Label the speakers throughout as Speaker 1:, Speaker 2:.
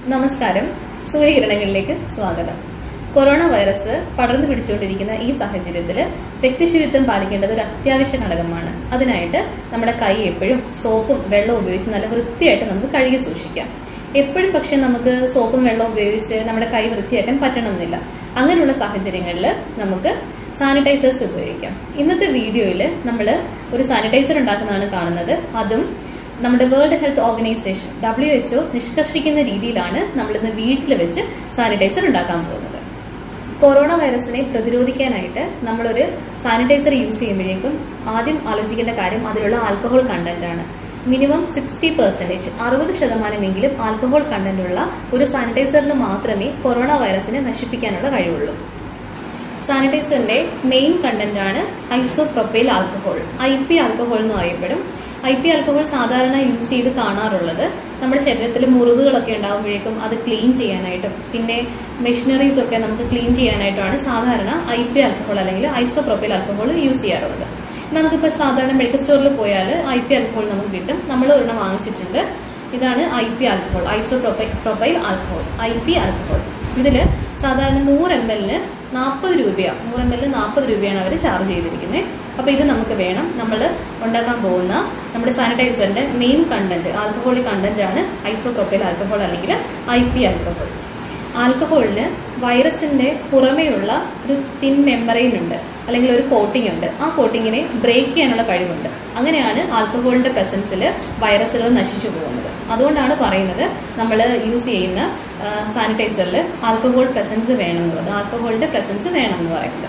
Speaker 1: നമസ്കാരം സൂര്യകിരണങ്ങളിലേക്ക് സ്വാഗതം corona virus പടർന്നു പിടിച്ചുകൊണ്ടിരിക്കുന്ന ഈ സാഹചര്യത്തിൽ വ്യക്തിശുചിത്വം പാലിക്കേണ്ടത് ഒരു അത്യാവശ്യ ഘടകമാണ് അതിനായിട്ട് നമ്മുടെ കൈ എപ്പോഴും സോപ്പും വെള്ളവും ഉപയോഗിച്ച് നല്ല വൃത്തിയായിട്ട് നമുക്ക് കഴുകി സൂക്ഷിക്കാം എപ്പോഴും പക്ഷെ നമുക്ക് സോപ്പും വെള്ളവും ഉപയോഗിച്ച് നമ്മുടെ കൈ വൃത്തിയാക്കാൻ പറ്റണമെന്നില്ല അങ്ങനെയുള്ള സാഹചര്യങ്ങളിൽ നമുക്ക് സാനിറ്റൈസേഴ്സ് ഉപയോഗിക്കാം ഇന്നത്തെ വീഡിയോയിൽ നമ്മൾ ഒരു സാനിറ്റൈസർ ഉണ്ടാക്കുന്നതാണ് കാണുന്നത് അതും നമ്മുടെ world health organisation W H O നിഷ്കർഷിക്കുന്ന രീതിയിലാണ് നമ്മൾ ഇന്ന് വീട്ടിൽ വെച്ച് സാനിറ്റൈസർ ഉണ്ടാക്കാൻ പോകുന്നത് കൊറോണ വൈറസിനെ പ്രതിരോധിക്കാനായിട്ട് നമ്മളൊരു സാനിറ്റൈസർ യൂസ് ചെയ്യുമ്പോഴേക്കും ആദ്യം ആലോചിക്കേണ്ട കാര്യം അതിലുള്ള ആൽക്കഹോൾ കണ്ടന്റ് ആണ് മിനിമം സിക്സ്റ്റി പെർസെന്റേജ് അറുപത് ശതമാനമെങ്കിലും ആൽക്കഹോൾ കണ്ടന്റ് ഉള്ള ഒരു സാനിറ്റൈസറിന് മാത്രമേ കൊറോണ വൈറസിനെ നശിപ്പിക്കാനുള്ള കഴിവുള്ളൂ സാനിറ്റൈസറിന്റെ മെയിൻ കണ്ടന്റ് ആണ് isopropyl alcohol I P alcohol എന്ന് പറയപ്പെടും ഐ പി ആൽക്കഹോൾ സാധാരണ യൂസ് ചെയ്ത് കാണാറുള്ളത് നമ്മുടെ ശരീരത്തിൽ മുറിവുകളൊക്കെ ഉണ്ടാകുമ്പോഴേക്കും അത് ക്ലീൻ ചെയ്യാനായിട്ടും പിന്നെ മെഷീനറീസ് ഒക്കെ നമുക്ക് ക്ലീൻ ചെയ്യാനായിട്ടുമാണ് സാധാരണ ഐ പി ആൽക്കഹോൾ അല്ലെങ്കിൽ ഐസോപ്രൊപ്പൈൽ ആൽക്കഹോൾ യൂസ് ചെയ്യാറുള്ളത് നമുക്കിപ്പോൾ സാധാരണ മെഡിക്കൽ സ്റ്റോറിൽ പോയാൽ ഐ പി ആൽക്കഹോൾ നമുക്ക് കിട്ടും നമ്മൾ ഒരെണ്ണം വാങ്ങിച്ചിട്ടുണ്ട് ഇതാണ് I P alcohol isopropyl propyl alcohol I P alcohol ഇതിൽ സാധാരണ നൂറ് എം എല്ലിന് നാൽപ്പത് രൂപയാണ് നൂറ് എം എല്ലിന് നാൽപ്പത് രൂപയാണ് അവർ ചാർജ് ചെയ്തിരിക്കുന്നത് അപ്പോൾ ഇത് നമുക്ക് വേണം നമ്മൾ ഉണ്ടാക്കാൻ പോകുന്ന നമ്മുടെ സാനിറ്റൈസറിന്റെ മെയിൻ കണ്ടന്റ് ആൽക്കഹോളിക് കണ്ടന്റ് ആണ് ഐസോപ്രൊപ്പൈൽ ആൽക്കഹോൾ അല്ലെങ്കിൽ ഐ പി ആൽക്കഹോൾ ആൽക്കഹോളിന് വൈറസിന്റെ പുറമേയുള്ള ഒരു തിൻ മെമ്പറൈൻ ഉണ്ട് അല്ലെങ്കിൽ ഒരു കോട്ടിംഗ് ഉണ്ട് ആ കോട്ടിങ്ങിനെ ബ്രേക്ക് ചെയ്യാനുള്ള കഴിവുണ്ട് അങ്ങനെയാണ് ആൽക്കഹോളിന്റെ പ്രസൻസിൽ വൈറസുകൾ നശിച്ചു പോകുന്നത് അതുകൊണ്ടാണ് പറയുന്നത് നമ്മൾ യൂസ് ചെയ്യുന്ന സാനിറ്റൈസറിൽ ആൽക്കഹോൾ പ്രസൻസ് വേണമെന്നുള്ളത് ആൽക്കഹോളിന്റെ പ്രസൻസ് വേണം എന്ന് പറയുന്നത്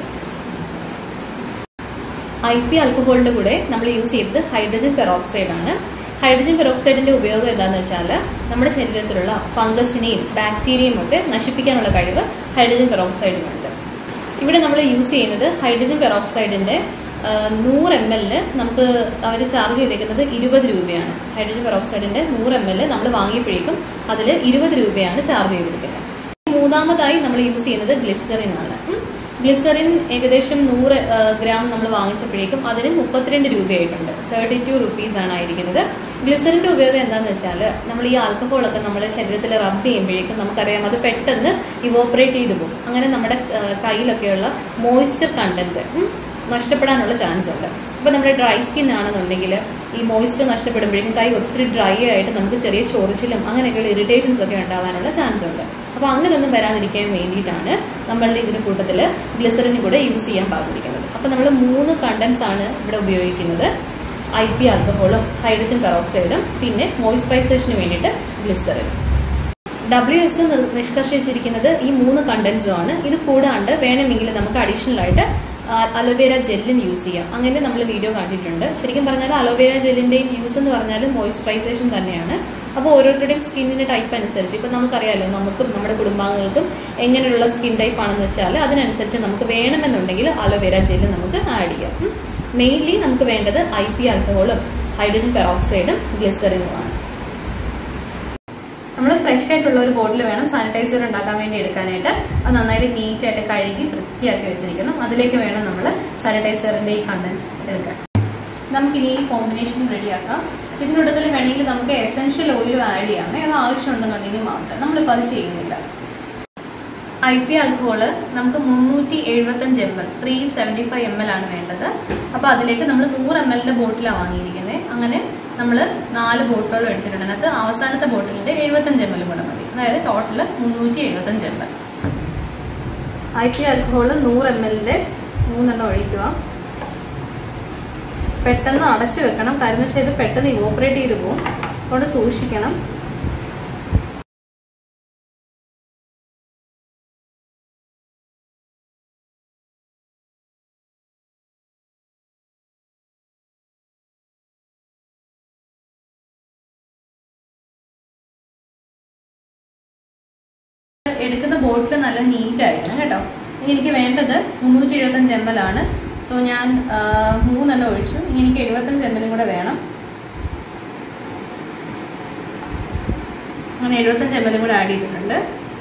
Speaker 1: ഐ പി ആൽക്കഹോളിന്റെ കൂടെ നമ്മൾ യൂസ് ചെയ്തത് ഹൈഡ്രജൻ പെറോക്സൈഡ് ആണ് ഹൈഡ്രജൻ പെറോക്സൈഡിന്റെ ഉപയോഗം എന്താണെന്ന് വെച്ചാൽ നമ്മുടെ ശരീരത്തിലുള്ള ഫംഗസിനെയും ബാക്ടീരിയയും ഒക്കെ നശിപ്പിക്കാനുള്ള കഴിവ് ഹൈഡ്രജൻ പെറോക്സൈഡിനുണ്ട് ഇവിടെ നമ്മൾ യൂസ് ചെയ്യുന്നത് ഹൈഡ്രജൻ പെറോക്സൈഡിന്റെ നൂറ് എം എല്ലിന് നമുക്ക് അവർ ചാർജ് ചെയ്തേക്കുന്നത് ഇരുപത് രൂപയാണ് ഹൈഡ്രജൻ പെറോക്സൈഡിന്റെ നൂറ് എം എൽ നമ്മൾ വാങ്ങിയപ്പോഴേക്കും അതിൽ ഇരുപത് രൂപയാണ് ചാർജ് ചെയ്തിരിക്കുന്നത് മൂന്നാമതായി നമ്മൾ യൂസ് ചെയ്യുന്നത് ഗ്ലിസറിൻ ആണ് ഗ്ലിസറിൻ ഏകദേശം നൂറ് ഗ്രാം നമ്മൾ വാങ്ങിച്ചപ്പോഴേക്കും അതിന് മുപ്പത്തിരണ്ട് രൂപയായിട്ടുണ്ട് തേർട്ടി ടു റുപ്പീസ് ആണ് ആയിരിക്കുന്നത് ഗ്ലിസറിന്റെ ഉപയോഗം എന്താണെന്ന് വെച്ചാൽ നമ്മൾ ഈ ആൽക്കഹോളൊക്കെ നമ്മുടെ ശരീരത്തിൽ റബ്ബ് ചെയ്യുമ്പോഴേക്കും നമുക്കറിയാം അത് പെട്ടെന്ന് ഇവോപ്പറേറ്റ് ചെയ്തു പോകും അങ്ങനെ നമ്മുടെ കയ്യിലൊക്കെയുള്ള മോയ്സ്ചർ കണ്ടന്റ് നഷ്ടപ്പെടാനുള്ള ചാൻസ് ഉണ്ട് അപ്പോൾ നമ്മുടെ ഡ്രൈ സ്കിൻ ആണെന്നുണ്ടെങ്കിൽ ഈ മോയ്സ്ചർ നഷ്ടപ്പെടുമ്പോഴേക്കും കൈ ഒത്തിരി ഡ്രൈ ആയിട്ട് നമുക്ക് ചെറിയ ചൊറിച്ചിലും അങ്ങനെയൊക്കെയുള്ള ഇറിറ്റേഷൻസ് ഒക്കെ ഉണ്ടാവാനുള്ള ചാൻസ് ഉണ്ട് അപ്പോൾ അങ്ങനെയൊന്നും വരാതിരിക്കാൻ വേണ്ടിയിട്ടാണ് നമ്മളുടെ ഇതിന് കൂട്ടത്തിൽ ഗ്ലിസറിന് കൂടെ യൂസ് ചെയ്യാൻ പറഞ്ഞിരിക്കുന്നത് അപ്പോൾ നമ്മൾ മൂന്ന് കണ്ടൻസ് ആണ് ഇവിടെ ഉപയോഗിക്കുന്നത് ഐ പി ആൽക്കഹോളും ഹൈഡ്രജൻ പെറോക്സൈഡും പിന്നെ മോയ്സ്ചറൈസേഷന് വേണ്ടിയിട്ട് ഗ്ലിസറിൻ ഡബ്ല്യു എച്ച് നിഷ്കർഷിച്ചിരിക്കുന്നത് ഈ മൂന്ന് കണ്ടൻസും ആണ് ഇത് കൂടാണ്ട് വേണമെങ്കിൽ നമുക്ക് അഡീഷണൽ ആയിട്ട് അലോവേര ജെല്ലും യൂസ് ചെയ്യാം അങ്ങനെ നമ്മൾ വീഡിയോ കണ്ടിട്ടുണ്ട് ശരിക്കും പറഞ്ഞാൽ അലോവേര ജെല്ലിന്റെയും യൂസ് എന്ന് പറഞ്ഞാൽ മോയ്സ്ചറൈസേഷൻ തന്നെയാണ് അപ്പോൾ ഓരോരുത്തരുടെയും സ്കിന്നിന്റെ ടൈപ്പ് അനുസരിച്ച് ഇപ്പം നമുക്കറിയാലോ നമുക്കും നമ്മുടെ കുടുംബാംഗങ്ങൾക്കും എങ്ങനെയുള്ള സ്കിൻ ടൈപ്പ് ആണെന്ന് വെച്ചാൽ അതിനനുസരിച്ച് നമുക്ക് വേണമെന്നുണ്ടെങ്കിൽ അലോവേര ജെല്ല് നമുക്ക് ആഡ് ചെയ്യാം മെയിൻലി നമുക്ക് വേണ്ടത് ഐ പി ആൽക്കഹോളും ഹൈഡ്രജൻ പെറോക്സൈഡും ഗ്ലിസറിനുമാണ് നമ്മൾ ഫ്രഷ് ആയിട്ടുള്ള ഒരു ബോട്ടിൽ വേണം സാനിറ്റൈസർ ഉണ്ടാക്കാൻ വേണ്ടി എടുക്കാനായിട്ട് അത് നന്നായിട്ട് നീറ്റ് ആയിട്ട് കഴുകി വൃത്തിയാക്കി വെച്ചിരിക്കണം അതിലേക്ക് വേണം നമ്മൾ സാനിറ്റൈസറിന്റെ ഈ കണ്ടൻസ് എടുക്കാൻ നമുക്കിനി ഈ കോമ്പിനേഷൻ റെഡിയാക്കാം ഇതിനുള്ളതിൽ വേണമെങ്കിൽ നമുക്ക് എസെൻഷ്യൽ ഓയിലും ആഡ് ചെയ്യാമേ അത് ആവശ്യമുണ്ടെന്നുണ്ടെങ്കിൽ മാത്രം നമ്മളിപ്പോൾ അത് ചെയ്യുന്നില്ല ഐ പി ആൽക്കഹോള് നമുക്ക് മുന്നൂറ്റി എഴുപത്തഞ്ച് M L three seventy five M L ആണ് വേണ്ടത് അപ്പോൾ അതിലേക്ക് നമ്മൾ നൂറ് എം എല്ലിന്റെ ബോട്ടിലാണ് വാങ്ങിയിരിക്കുന്നത് അങ്ങനെ നമ്മൾ നാല് ബോട്ടിലോളം എടുത്തിട്ടുണ്ട് അതിനകത്ത് അവസാനത്തെ ബോട്ടിലിന്റെ എഴുപത്തഞ്ച് എം എൽ കൂടെ മതി അതായത് ടോട്ടൽ മുന്നൂറ്റി എഴുപത്തഞ്ച് M L I P alcohol നൂറ് എം എല്ലിന്റെ മൂന്നെണ്ണം ഒഴിക്കുക പെട്ടെന്ന് അടച്ചു വെക്കണം കാര്യം വെച്ചാൽ ഇത് പെട്ടെന്ന് ഇവോപ്പറേറ്റ് ചെയ്ത് പോകും അതുകൊണ്ട് സൂക്ഷിക്കണം എടുക്കുന്ന ബോട്ടിൽ നല്ല നീറ്റ് ആയിരുന്നു കേട്ടോ ഇനി എനിക്ക് വേണ്ടത് മുന്നൂറ്റി എഴുപത്തഞ്ച് എം എൽ ആണ് സോ ഞാൻ മൂന്നെണ്ണം ഒഴിച്ചു ഇനി എനിക്ക് എഴുപത്തഞ്ച് എം എല്ലും കൂടെ വേണം അങ്ങനെ എഴുപത്തഞ്ച് എം എല്ലും കൂടെ ആഡ് ചെയ്തിട്ടുണ്ട്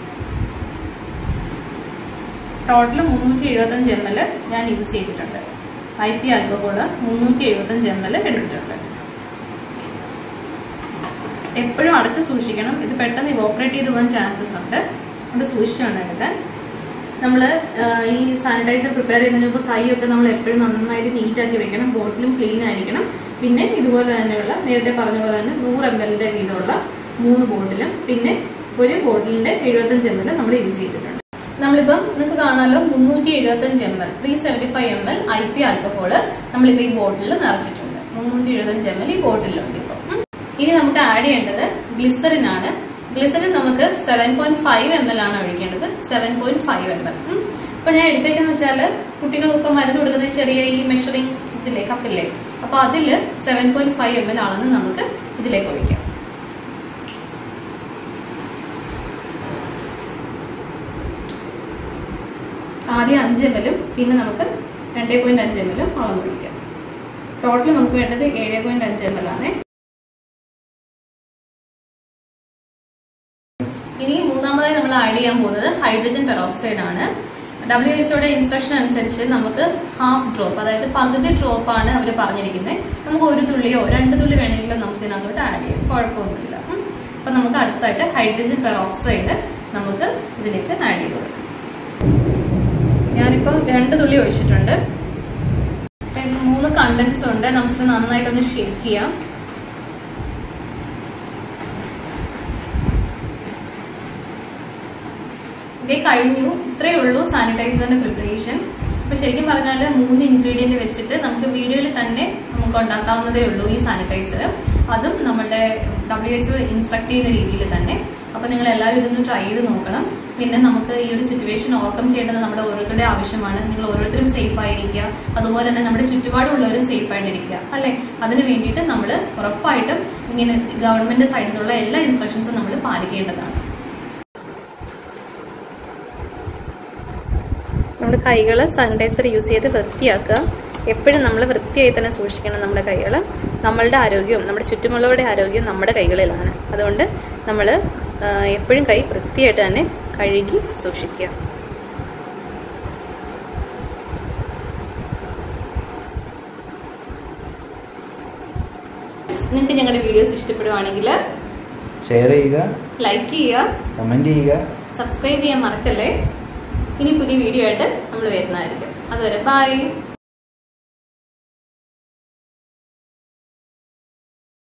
Speaker 1: ടോട്ടൽ മുന്നൂറ്റി എഴുപത്തഞ്ച് എം എൽ ഞാൻ യൂസ് ചെയ്തിട്ടുണ്ട് ഐ പി ആൽക്കഹോള് മുന്നൂറ്റി എഴുപത്തഞ്ച് എം എൽ എടുത്തിട്ടുണ്ട് എപ്പോഴും അടച്ച് സൂക്ഷിക്കണം ഇത് പെട്ടെന്ന് ഇവോപ്പറേറ്റ് ചെയ്ത് പോകാൻ ചാൻസസ് ഉണ്ട് അതുകൊണ്ട് സൂക്ഷിച്ചുകൊണ്ട് എടുക്കാൻ നമ്മൾ ഈ സാനിറ്റൈസർ പ്രിപ്പയർ ചെയ്യുന്നതിന് മുമ്പ് കൈയൊക്കെ നമ്മൾ എപ്പോഴും നന്നായിട്ട് നീറ്റ് ആക്കി വെക്കണം ബോട്ടിലും ക്ലീൻ ആയിരിക്കണം പിന്നെ ഇതുപോലെ തന്നെയുള്ള നേരത്തെ പറഞ്ഞ പോലെ തന്നെ നൂറ് എം എല്ലിന്റെ വീതമുള്ള മൂന്ന് ബോട്ടിലും പിന്നെ ഒരു ബോട്ടിലിന്റെ എഴുപത്തഞ്ച് എം എൽ നമ്മൾ യൂസ് ചെയ്തിട്ടുണ്ട് നമ്മളിപ്പം നിങ്ങൾക്ക് കാണാമല്ലോ മുന്നൂറ്റി എഴുപത്തഞ്ച് M L three seventy five M L I P alcohol നമ്മളിപ്പോൾ ഈ ബോട്ടിൽ നിറച്ചിട്ടുണ്ട് മുന്നൂറ്റി എഴുപത്തഞ്ച് എം എൽ ഈ ബോട്ടിലുണ്ട് ഇപ്പോൾ ഉം. ഇനി നമുക്ക് ആഡ് ചെയ്യേണ്ടത് ഗ്ലിസറിൻ ആണ് ഗ്ലിസറിൻ നമുക്ക് seven point five M L ആണ് ഒഴിക്കേണ്ടത് seven point five M L അപ്പൊ ഞാൻ എടുത്തേക്കെന്ന് വെച്ചാല് കുട്ടികൾക്കൊക്കെ മരുന്ന് കൊടുക്കുന്ന ചെറിയ ഈ മെഷറിംഗ് ഇതില്ലേ കപ്പില്ലേ അപ്പൊ അതില് seven point five M L ആണെന്ന് നമുക്ക് ഇതിലേക്ക് ഒഴിക്കാം ആദ്യം അഞ്ച് എം എല്ലും പിന്നെ നമുക്ക് രണ്ടേ പോയിന്റ് അഞ്ച് എം എല്ലും അളന്ന് ഒഴിക്കാം ടോട്ടൽ നമുക്ക് വേണ്ടത് ഏഴ് പോയിന്റ് അഞ്ച് എം എൽ ആണ് ഇനി മൂന്നാമതായി നമ്മൾ ആഡ് ചെയ്യാൻ പോകുന്നത് ഹൈഡ്രജൻ പെറോക്സൈഡ് ആണ് ഡബ്ല്യു എച്ച്ഒയുടെ ഇൻസ്ട്രക്ഷൻ അനുസരിച്ച് നമുക്ക് ഹാഫ് ഡ്രോപ്പ് അതായത് പകുതി ഡ്രോപ്പ് ആണ് അവർ പറഞ്ഞിരിക്കുന്നത് നമുക്ക് ഒരു തുള്ളിയോ രണ്ട് തുള്ളി വേണമെങ്കിലും നമുക്ക് ഇതിനകത്തോട്ട് ആഡ് ചെയ്യാം കുഴപ്പമൊന്നുമില്ല ഉം. അപ്പൊ നമുക്ക് അടുത്തായിട്ട് ഹൈഡ്രജൻ പെറോക്സൈഡ് നമുക്ക് ഇതിലേക്ക് ആഡ് ചെയ്ത് കൊടുക്കാം ഞാനിപ്പം രണ്ട് തുള്ളി ഒഴിച്ചിട്ടുണ്ട് ഇപ്പൊ ഇത് മൂന്ന് കണ്ടൻസ് ഉണ്ട് നമുക്ക് നന്നായിട്ടൊന്ന് ഷേക്ക് ചെയ്യാം ഇതേ കഴിഞ്ഞു ഇത്രയേ ഉള്ളൂ സാനിറ്റൈസറിന്റെ പ്രിപ്പറേഷൻ അപ്പൊ ശരിക്കും പറഞ്ഞാൽ മൂന്ന് ഇൻഗ്രീഡിയന്റ് വെച്ചിട്ട് നമുക്ക് വീടുകളിൽ തന്നെ നമുക്ക് ഉണ്ടാക്കാവുന്നതേ ഉള്ളൂ ഈ സാനിറ്റൈസർ അതും നമ്മുടെ ഡബ്ല്യു എച്ച് ഇൻസ്ട്രക്ട് ചെയ്യുന്ന രീതിയിൽ തന്നെ അപ്പൊ നിങ്ങൾ എല്ലാവരും ഇതൊന്ന് ട്രൈ ചെയ്ത് നോക്കണം പിന്നെ നമുക്ക് ഈ ഒരു സിറ്റുവേഷൻ ഓവർകം ചെയ്യേണ്ടത് നമ്മുടെ ഓരോരുത്തരുടെ ആവശ്യമാണ് നിങ്ങൾ ഓരോരുത്തരും സേഫ് ആയിരിക്കുക അതുപോലെ തന്നെ നമ്മുടെ ചുറ്റുപാടുള്ളവരും സേഫ് ആയിട്ടിരിക്കുക അല്ലെ അതിന് വേണ്ടിയിട്ട് നമ്മൾ ഉറപ്പായിട്ടും ഇങ്ങനെ ഗവൺമെന്റ് സൈഡിൽ നിന്നുള്ള എല്ലാ ഇൻസ്ട്രക്ഷൻസും നമ്മൾ പാലിക്കേണ്ടതാണ് നമ്മുടെ കൈകൾ സാനിറ്റൈസർ യൂസ് ചെയ്ത് വൃത്തിയാക്കുക എപ്പോഴും നമ്മൾ വൃത്തിയായി തന്നെ സൂക്ഷിക്കണം നമ്മുടെ കൈകൾ നമ്മളുടെ ആരോഗ്യവും നമ്മുടെ ചുറ്റുമുള്ളവരുടെ ആരോഗ്യവും നമ്മുടെ കൈകളിലാണ് അതുകൊണ്ട് നമ്മൾ എപ്പോഴും കൈ വൃത്തിയായിട്ട് തന്നെ കഴുകി സൂക്ഷിക്കുക നിങ്ങൾക്ക് ഞങ്ങളുടെ വീഡിയോസ് ഇഷ്ടപ്പെടുവാണെങ്കിൽ
Speaker 2: ഷെയർ ചെയ്യുക
Speaker 1: ലൈക്ക് ചെയ്യുക
Speaker 2: കമൻറ്റ് ചെയ്യുക
Speaker 1: സബ്സ്ക്രൈബ് ചെയ്യാൻ മറക്കല്ലേ ഇനി പുതിയ വീഡിയോ ആയിട്ട് നമ്മൾ വരുന്നതായിരിക്കും അതുവരെ ബൈ